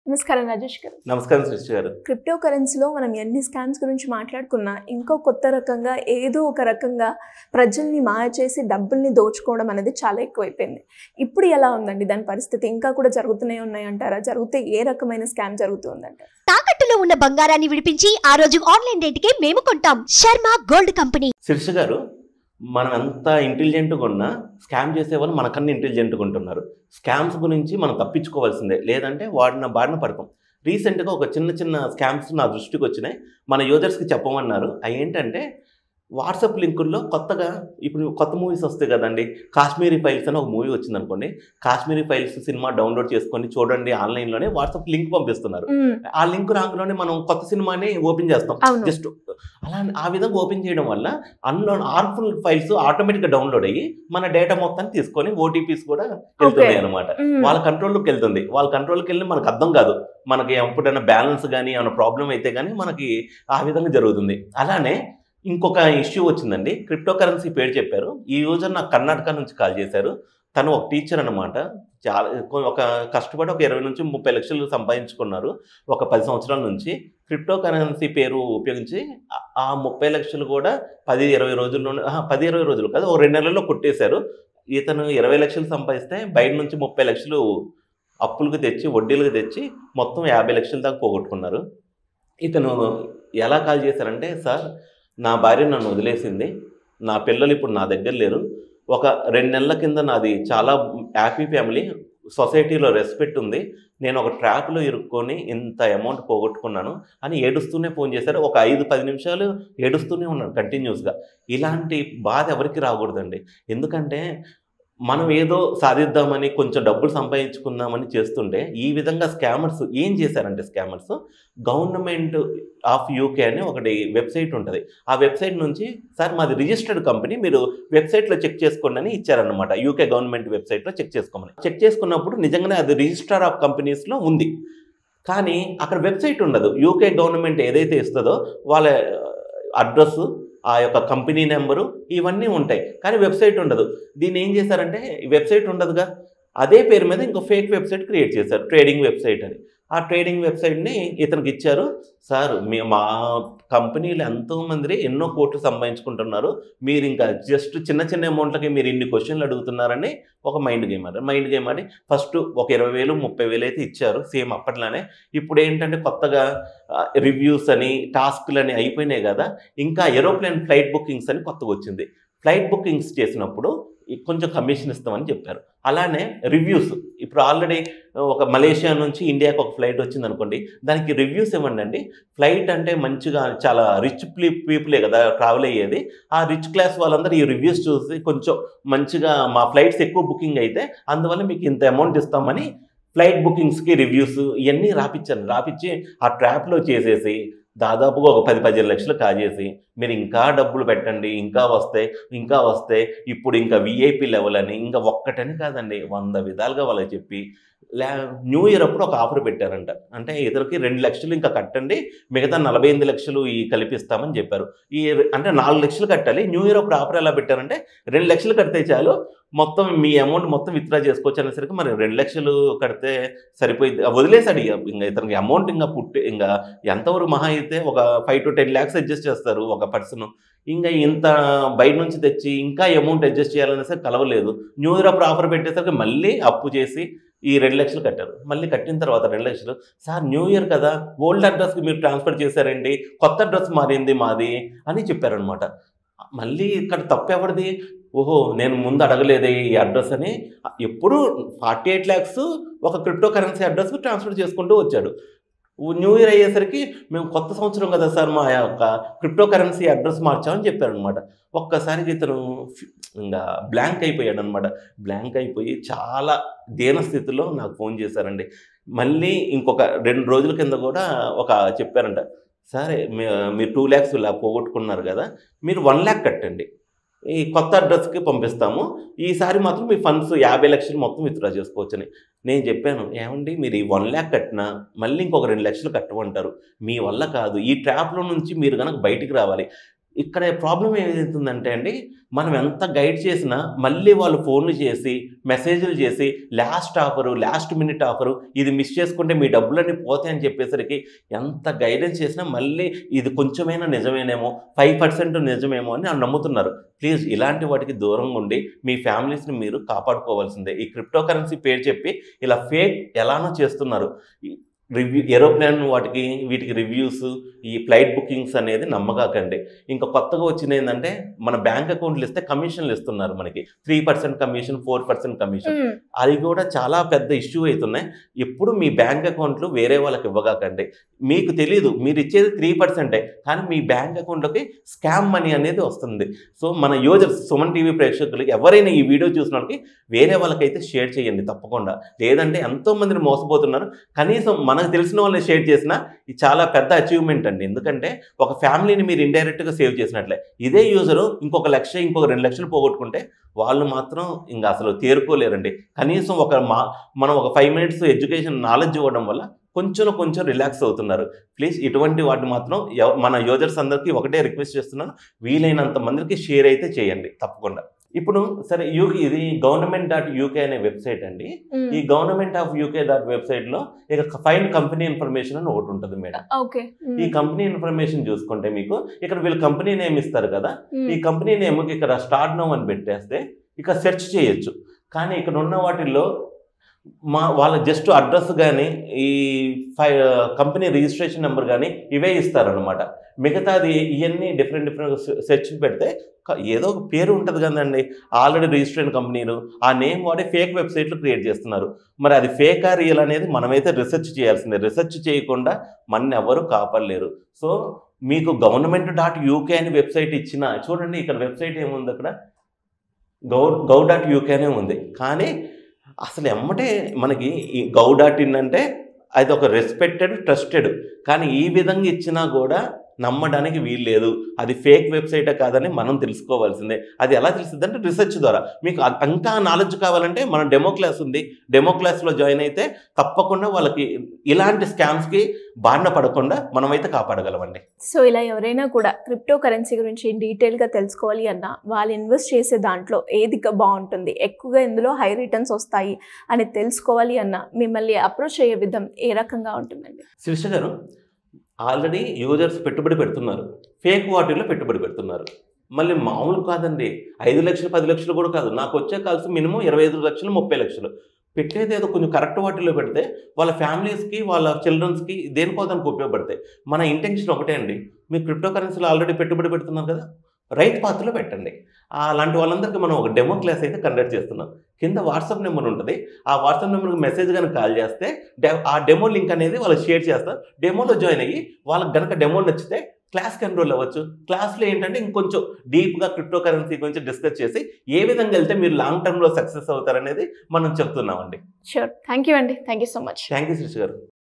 నమస్కారం రాజేష్ గారు నమస్కారం సృష్టి గారు క్రిప్టో కరెన్సీలో మనం ఎన్ని స్కామ్స్ గురించి మాట్లాడుకున్నా ఇంకో కొత్త రకంగా ఏదో ఒక రకంగా ప్రజల్ని మాయ చేసి డబ్బుల్ని దోచుకోవడం అనేది చాలా ఎక్కువైపోయింది ఇప్పుడు ఎలా ఉందండి దాని పరిస్థితి ఇంకా కూడా జరుగుతూనే ఉన్నాయంటారా జరిగితే ఏ రకమైన స్కామ్ జరుగుతుందంటారా తాకట్టులో ఉన్న బంగారాన్ని విడిపించి ఆ రోజు ఆన్లైన్ రేటుకే మేము కొంటాం శర్మ గోల్డ్ కంపెనీ శిర్ష గారు మనం ఎంత ఇంటెలిజెంట్గా ఉన్నా స్కామ్ చేసే వాళ్ళు మనకన్నా ఇంటెలిజెంట్గా ఉంటున్నారు స్కామ్స్ గురించి మనం తప్పించుకోవాల్సిందే లేదంటే వాడిన బారిన పడతాం రీసెంట్గా ఒక చిన్న చిన్న స్కామ్స్ నా దృష్టికి వచ్చినాయి మన యూజర్స్కి చెప్పమన్నారు అవి ఏంటంటే వాట్సాప్ లింకుల్లో కొత్తగా ఇప్పుడు కొత్త మూవీస్ వస్తాయి కదండి కాశ్మీరీ ఫైల్స్ అని ఒక మూవీ వచ్చింది అనుకోండి కాశ్మీరీ ఫైల్స్ సినిమా డౌన్లోడ్ చేసుకొని చూడండి ఆన్లైన్లోనే వాట్సాప్ లింక్ పంపిస్తున్నారు ఆ లింక్ రాగానే మనం కొత్త సినిమాని ఓపెన్ చేస్తాం అవును. జస్ట్ అలా ఆ విధంగా ఓపెన్ చేయడం వల్ల అన్లోన్ ఆర్ఫుల్ ఫైల్స్ ఆటోమేటిక్గా డౌన్లోడ్ అయ్యి మన డేటా మొత్తాన్ని తీసుకొని ఓటీపీస్ కూడా వెళ్తున్నాయి అనమాట వాళ్ళ కంట్రోల్లోకి వెళ్తుంది వాళ్ళ కంట్రోల్కి వెళ్ళి మనకు అర్థం కాదు మనకి ఎప్పుడైనా బ్యాలెన్స్ కానీ ఏమైనా ప్రాబ్లం అయితే కానీ మనకి ఆ విధంగా జరుగుతుంది అలానే ఇంకొక ఇష్యూ వచ్చిందండి క్రిప్టో కరెన్సీ పేరు చెప్పారు ఈ యూజర్ నాకు కర్ణాటక నుంచి కాల్ చేశారు తను ఒక టీచర్ అనమాట చాలా ఒక కష్టపడి ఒక ఇరవై నుంచి ముప్పై లక్షలు సంపాదించుకున్నారు ఒక పది సంవత్సరాల నుంచి క్రిప్టో కరెన్సీ పేరు ఉపయోగించి ఆ- ఆ ముప్పై లక్షలు కూడా పది ఇరవై రోజుల్లోనే ఆహా, పది ఇరవై రోజులు కాదు ఒక రెండు నెలల్లో కొట్టేశారు ఇతను ఇరవై లక్షలు సంపాదిస్తే బయట నుంచి ముప్పై లక్షలు అప్పులకు తెచ్చి వడ్డీలకు తెచ్చి మొత్తం యాభై లక్షల దాకా పోగొట్టుకున్నారు ఇతను ఎలా కాల్ చేశారంటే సార్ నా భార్య నన్ను వదిలేసింది నా పిల్లలు ఇప్పుడు నా దగ్గర లేరు ఒక రెండు నెలల కింద నాది చాలా హ్యాపీ ఫ్యామిలీ సొసైటీలో రెస్పెక్ట్ ఉంది నేను ఒక ట్రాప్లో ఇరుక్కొని ఇంత అమౌంట్ పోగొట్టుకున్నాను అని ఏడుస్తూనే ఫోన్ చేశారు ఒక ఐదు పది నిమిషాలు ఏడుస్తూనే ఉన్నాడు కంటిన్యూస్గా ఇలాంటి బాధ ఎవరికి రాకూడదండి ఎందుకంటే మనం ఏదో సాధిద్దామని కొంచెం డబ్బులు సంపాదించుకుందామని చేస్తుంటే ఈ విధంగా స్కామర్స్ ఏం చేశారంటే స్కామర్స్ గవర్నమెంట్ ఆఫ్ యూకే అని ఒకటి వెబ్సైట్ ఉంటుంది ఆ వెబ్సైట్ నుంచి సార్ మాది రిజిస్టర్డ్ కంపెనీ మీరు వెబ్సైట్లో చెక్ చేసుకోండి అని ఇచ్చారనమాట యూకే గవర్నమెంట్ వెబ్సైట్లో చెక్ చేసుకోమని చెక్ చేసుకున్నప్పుడు నిజంగానే అది రిజిస్టర్ ఆఫ్ కంపెనీస్లో ఉంది కానీ అక్కడ వెబ్సైట్ ఉండదు యూకే గవర్నమెంట్ ఏదైతే ఇస్తుందో వాళ్ళ అడ్రస్ ఆ యొక్క కంపెనీ నెంబరు ఇవన్నీ ఉంటాయి కానీ వెబ్సైట్ ఉండదు దీన్ని ఏం చేశారంటే ఈ వెబ్సైట్ ఉండదుగా అదే పేరు మీద ఇంకో ఫేక్ వెబ్సైట్ క్రియేట్ చేశారు ట్రేడింగ్ వెబ్సైట్ అని ఆ ట్రేడింగ్ వెబ్సైట్ని ఇతనికి ఇచ్చారు సార్ మీ మా కంపెనీలు ఎంతోమంది ఎన్నో కోట్లు సంపాదించుకుంటున్నారు మీరు ఇంకా జస్ట్ చిన్న చిన్న అమౌంట్లకి మీరు ఇన్ని క్వశ్చన్లు అడుగుతున్నారని ఒక మైండ్ గేమ్ ఆడారు మైండ్ గేమ్ ఆడి ఫస్ట్ ఒక ఇరవై వేలు ముప్పై వేలు అయితే ఇచ్చారు సేమ్ అప్పట్లానే ఇప్పుడు ఏంటంటే కొత్తగా రివ్యూస్ అని టాస్క్లు అని అయిపోయినాయి కదా ఇంకా ఏరోప్లేన్ ఫ్లైట్ బుకింగ్స్ అని కొత్తగా వచ్చింది ఫ్లైట్ బుకింగ్స్ చేసినప్పుడు ఈ కొంచెం కమిషన్ ఇస్తామని చెప్పారు అలానే రివ్యూస్ ఇప్పుడు ఆల్రెడీ ఒక మలేషియా నుంచి ఇండియాకి ఒక ఫ్లైట్ వచ్చింది అనుకోండి దానికి రివ్యూస్ ఇవ్వండి అండి ఫ్లైట్ అంటే మంచిగా చాలా రిచ్ పీపులే కదా ట్రావెల్ అయ్యేది ఆ రిచ్ క్లాస్ వాళ్ళందరూ ఈ రివ్యూస్ చూసి కొంచెం మంచిగా మా ఫ్లైట్స్ ఎక్కువ బుకింగ్ అయితే అందువల్ల మీకు ఇంత అమౌంట్ ఇస్తామని ఫ్లైట్ బుకింగ్స్కి రివ్యూస్ ఇవన్నీ రాపిచ్చాను రాపిచ్చి ఆ ట్రాప్లో చేసేసి దాదాపుగా ఒక పది పదిహేను లక్షలు కాజేసి మీరు ఇంకా డబ్బులు పెట్టండి ఇంకా వస్తే ఇంకా వస్తే ఇప్పుడు ఇంకా విఐపి లెవెల్ అని ఇంకా ఒక్కటని కాదండి వంద విధాలుగా వాళ్ళకి చెప్పి లే న్యూ ఇయర్ అప్పుడు ఒక ఆఫర్ పెట్టారంట అంటే ఇతరుకి రెండు లక్షలు ఇంకా కట్టండి మిగతా నలభై ఎనిమిది లక్షలు ఈ కలిపిస్తామని చెప్పారు ఈ అంటే నాలుగు లక్షలు కట్టాలి న్యూ ఇయర్ అప్పుడు ఆఫర్ ఎలా పెట్టారంటే రెండు లక్షలు కడితే చాలు మొత్తం మీ అమౌంట్ మొత్తం విత్డ్రా చేసుకోవచ్చు అనేసరికి మరి రెండు లక్షలు కడితే సరిపోయింది వదిలేసాడు ఇక ఇంకా ఇతనికి అమౌంట్ ఇంకా పుట్టి ఇంకా ఎంతవరకు మహా అయితే ఒక five to ten lakhs adjust చేస్తారు ఒక పర్సన్ ఇంకా ఇంత బయట నుంచి తెచ్చి ఇంకా అమౌంట్ అడ్జస్ట్ చేయాలనేసరికి కలవలేదు న్యూ ఇయర్ అప్పుడు ఆఫర్ పెట్టేసరికి మళ్ళీ అప్పు చేసి ఈ రెండు లక్షలు కట్టారు మళ్ళీ కట్టిన తర్వాత రెండు లక్షలు సార్ న్యూ ఇయర్ కదా ఓల్డ్ అడ్రస్కి మీరు ట్రాన్స్ఫర్ చేశారండి కొత్త అడ్రస్ మారింది మాది అని చెప్పారనమాట మళ్ళీ ఇక్కడ తప్పు ఎవరిది ఓహో నేను ముందు అడగలేదే ఈ అడ్రస్ అని ఎప్పుడు ఫార్టీ ఎయిట్ ల్యాక్స్ ఒక క్రిప్టో కరెన్సీ అడ్రస్కి ట్రాన్స్ఫర్ చేసుకుంటూ వచ్చాడు న్యూ ఇయర్ అయ్యేసరికి మేము కొత్త సంవత్సరం కదా సార్ మా యొక్క క్రిప్టో కరెన్సీ అడ్రస్ మార్చామని చెప్పారనమాట ఒక్కసారి ఇతను ఫి- ఇంకా బ్లాంక్ అయిపోయాడు అనమాట బ్లాంక్ అయిపోయి చాలా దీన స్థితిలో నాకు ఫోన్ చేశారండి మళ్ళీ ఇంకొక రెండు రోజుల కింద కూడా ఒక చెప్పారంట సరే మీ- మీరు టూ ల్యాక్స్ ఇలా పోగొట్టుకున్నారు కదా మీరు వన్ ల్యాక్ కట్టండి ఈ కొత్త అడ్రస్కి పంపిస్తాము ఈసారి మాత్రం మీ ఫండ్స్ యాభై లక్షలు మొత్తం విత్డ్రా చేసుకోవచ్చని నేను చెప్పాను ఏమండి మీరు ఈ వన్ ల్యాక్ కట్టినా మళ్ళీ ఇంకొక రెండు లక్షలు కట్టమంటారు మీ వల్ల కాదు ఈ ట్రాప్లో నుంచి మీరు కనుక బయటికి రావాలి ఇక్కడ ప్రాబ్లం ఏమవుతుందంటే అండి మనం ఎంత గైడ్ చేసినా మళ్ళీ వాళ్ళు ఫోన్లు చేసి మెసేజ్లు చేసి last offer last minute offer ఇది మిస్ చేసుకుంటే మీ డబ్బులన్నీ పోతాయని చెప్పేసరికి ఎంత గైడెన్స్ చేసినా మళ్ళీ ఇది కొంచెమైనా నిజమేనేమో ఫైవ్ పర్సెంట్ నిజమేమో అని నమ్ముతున్నారు ప్లీజ్ ఇలాంటి వాటికి దూరంగా ఉండి మీ ఫ్యామిలీస్ని మీరు కాపాడుకోవాల్సిందే ఈ క్రిప్టో కరెన్సీ పేరు చెప్పి ఇలా ఫేక్ ఎలానో చేస్తున్నారు రివ్యూ ఏరోప్లేన్ వాటికి వీటికి రివ్యూస్ ఈ ఫ్లైట్ బుకింగ్స్ అనేది నమ్మకాకండి ఇంకా కొత్తగా వచ్చింది ఏంటంటే మన బ్యాంక్ అకౌంట్లు ఇస్తే కమిషన్లు ఇస్తున్నారు మనకి three percent commission four percent commission మ్మ్. అది కూడా చాలా పెద్ద ఇష్యూ అవుతున్నాయి ఎప్పుడు మీ బ్యాంక్ అకౌంట్లు వేరే వాళ్ళకి ఇవ్వగాకండి మీకు తెలియదు మీరు ఇచ్చేది త్రీ పర్సెంటే కానీ మీ బ్యాంక్ అకౌంట్లోకి స్కామ్ మనీ అనేది వస్తుంది సో మన యూజర్స్ సుమన్ టీవీ ప్రేక్షకులకి ఎవరైనా ఈ వీడియో చూసిన వాళ్ళకి వేరే వాళ్ళకైతే షేర్ చేయండి తప్పకుండా లేదంటే ఎంతో మందిని మోసపోతున్నారు కనీసం మనకు తెలిసిన వాళ్ళని షేర్ చేసినా ఇది చాలా పెద్ద అచీవ్మెంట్ అండి ఎందుకంటే ఒక ఫ్యామిలీని మీరు ఇండైరెక్ట్గా సేవ్ చేసినట్లే ఇదే యూజరు ఇంకొక లక్ష ఇంకొక రెండు లక్షలు పోగొట్టుకుంటే వాళ్ళు మాత్రం ఇంకా అసలు తేరుకోలేరండి కనీసం ఒక మా మనం ఒక ఫైవ్ మినిట్స్ ఎడ్యుకేషన్ నాలెడ్జ్ ఇవ్వడం వల్ల కొంచెం కొంచెం రిలాక్స్ అవుతున్నారు ప్లీజ్ ఇటువంటి వాటిని మాత్రం ఎవ- మన యూజర్స్ అందరికీ ఒకటే రిక్వెస్ట్ చేస్తున్నాను వీలైనంత మందికి షేర్ అయితే చేయండి తప్పకుండా ఇప్పుడు సరే యూకే ఇది గవర్నమెంట్ డాట్ యూకే అనే వెబ్సైట్ అండి మ్మ్. ఈ గవర్నమెంట్ ఆఫ్ యూకే డాట్ వెబ్సైట్లో ఇక ఫైన్ కంపెనీ ఇన్ఫర్మేషన్ అని ఒకటి ఉంటుంది మేడం ఓకే మ్మ్. ఈ కంపెనీ ఇన్ఫర్మేషన్ చూసుకుంటే మీకు ఇక్కడ వీళ్ళు కంపెనీ నేమ్ ఇస్తారు కదా మ్మ్. ఈ కంపెనీ నేమ్కి ఇక్కడ స్టార్ట్ నో అని పెట్టేస్తే ఇక సెర్చ్ చేయొచ్చు కానీ ఇక్కడ ఉన్న వాటిల్లో మా వాళ్ళ జస్ట్ అడ్రస్ కానీ ఈ ఫై కంపెనీ రిజిస్ట్రేషన్ నెంబర్ కానీ ఇవే ఇస్తారనమాట మిగతాది ఇవన్నీ డిఫరెంట్ డిఫరెంట్ సెర్చ్ పెడితే క- ఏదో ఒక పేరు ఉంటుంది కదండి ఆల్రెడీ రిజిస్టర్డ్ కంపెనీలు ఆ నేమ్ వాడి ఫేక్ వెబ్సైట్లు క్రియేట్ చేస్తున్నారు మరి అది ఫేక్ ఆ రియల్ అనేది మనమైతే రీసెర్చ్ చేయాల్సిందే రీసెర్చ్ చేయకుండా మన ఎవరు కాపాడలేరు సో మీకు గవర్నమెంట్ డాట్ యూకే అని వెబ్సైట్ ఇచ్చిన చూడండి ఇక్కడ వెబ్సైట్ ఏముంది అక్కడ గౌ గౌ డాట్ యూకే అనే ఉంది కానీ అసలు ఎమ్మటే మనకి ఈ గౌ డాట్ ఇన్ అంటే అది ఒక రెస్పెక్టెడ్ ట్రస్టెడ్ కానీ ఈ విధంగా ఇచ్చినా కూడా నమ్మడానికి వీలు లేదు అది ఫేక్ వెబ్సైటే కాదని మనం తెలుసుకోవాల్సిందే అది ఎలా తెలుస్తుంది అంటే రీసెర్చ్ ద్వారా మీకు అ- ఇంకా నాలెడ్జ్ కావాలంటే మన డెమో క్లాస్ ఉంది డెమో క్లాస్లో జాయిన్ అయితే తప్పకుండా వాళ్ళకి ఇలాంటి స్కామ్స్కి బారిన పడకుండా మనమైతే కాపాడగలమండి సో ఇలా ఎవరైనా కూడా క్రిప్టో కరెన్సీ గురించి డీటెయిల్గా తెలుసుకోవాలి అన్నా వాళ్ళు ఇన్వెస్ట్ చేసే దాంట్లో ఏది క- బాగుంటుంది ఎక్కువగా ఇందులో హై రిటర్న్స్ వస్తాయి అని తెలుసుకోవాలి అన్నా మిమ్మల్ని అప్రోచ్ అయ్యే విధం ఏ రకంగా ఉంటుందండి శిరీష గారు ఆల్రెడీ యూజర్స్ పెట్టుబడి పెడుతున్నారు ఫేక్ వాటిల్లో పెట్టుబడి పెడుతున్నారు మళ్ళీ మామూలు కాదండి ఐదు లక్షలు పది లక్షలు కూడా కాదు నాకు వచ్చే కాల్స్ మినిమం ఇరవై ఐదు లక్షలు ముప్పై లక్షలు పెట్టేది ఏదో కొంచెం కరెక్ట్ వాటిలో పెడితే వాళ్ళ ఫ్యామిలీస్కి వాళ్ళ చిల్డ్రన్స్కి దేనికో దానికి ఉపయోగపడతాయి మన ఇంటెన్షన్ ఒకటే అండి మీరు క్రిప్టో కరెన్సీలో ఆల్రెడీ పెట్టుబడి పెడుతున్నారు కదా రైట్ పాత్రలో పెట్టండి అలాంటి వాళ్ళందరికీ మనం ఒక డెమో క్లాస్ అయితే కండక్ట్ చేస్తున్నాం కింద వాట్సాప్ నెంబర్ ఉంటుంది ఆ వాట్సాప్ నెంబర్కి మెసేజ్ కనుక కాల్ చేస్తే డె- ఆ డెమో లింక్ అనేది వాళ్ళకి షేర్ చేస్తారు డెమోలో జాయిన్ అయ్యి వాళ్ళకి కనుక డెమో నచ్చితే క్లాస్కి ఎన్రోల్ అవ్వచ్చు క్లాస్లో ఏంటంటే ఇంకొంచెం డీప్గా క్రిప్టో కరెన్సీ గురించి డిస్కస్ చేసి ఏ విధంగా వెళ్తే మీరు లాంగ్ టర్మ్లో సక్సెస్ అవుతారనేది మనం చెప్తున్నామండి షూర్ థ్యాంక్ యూ అండి thank you so much thank you Srish గారు